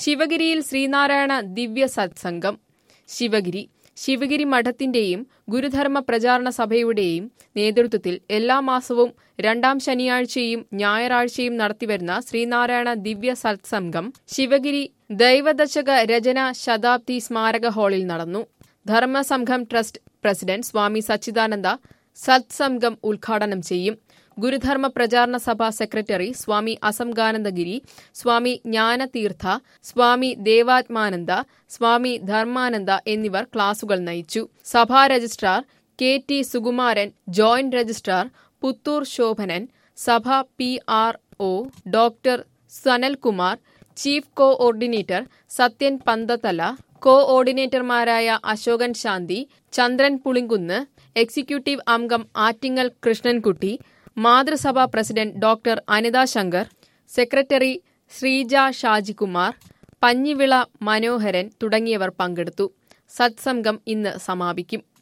ശിവഗിരിയിൽ ശ്രീനാരായണ ദിവ്യ സത്സംഗം ശിവഗിരി ശിവഗിരി മഠത്തിന്റെയും ഗുരുധർമ്മ പ്രചാരണ സഭയുടെയും നേതൃത്വത്തിൽ എല്ലാ മാസവും രണ്ടാം ശനിയാഴ്ചയും ഞായറാഴ്ചയും നടത്തിവരുന്ന ശ്രീനാരായണ ദിവ്യ സത്സംഗം ശിവഗിരി ദൈവദശക രചന ശതാബ്ദി സ്മാരക ഹാളിൽ നടന്നു ധർമ്മസംഘം ട്രസ്റ്റ് പ്രസിഡന്റ് സ്വാമി സച്ചിദാനന്ദ സത്സംഗം ഉദ്ഘാടനം ചെയ്യും ഗുരുധർമ്മ പ്രചാരണ സഭ സെക്രട്ടറി സ്വാമി അസംഗാനന്ദഗിരി സ്വാമി ജ്ഞാനതീർത്ഥ സ്വാമി ദേവാത്മാനന്ദ സ്വാമി ധർമാനന്ദ എന്നിവർ ക്ലാസുകൾ നയിച്ചു സഭാ registrar K T Sukumaran joint registrar Puthur Sobhanan സഭ P R O doctor Sanalkumar chief coordinator Sathyan Panthathala കോ ഓർഡിനേറ്റർമാരായ അശോകൻ ശാന്തി ചന്ദ്രൻ പുളിങ്കുന്ന് എക്സിക്യൂട്ടീവ് അംഗം ആറ്റിങ്ങൽ കൃഷ്ണൻകുട്ടി മാതൃസഭാ president doctor Anitha Shankar secretary Sreeja Shajikumar Panjivila Manoharan തുടങ്ങിയവർ പങ്കെടുത്തു സത്സംഗം ഇന്ന് സമാപിക്കും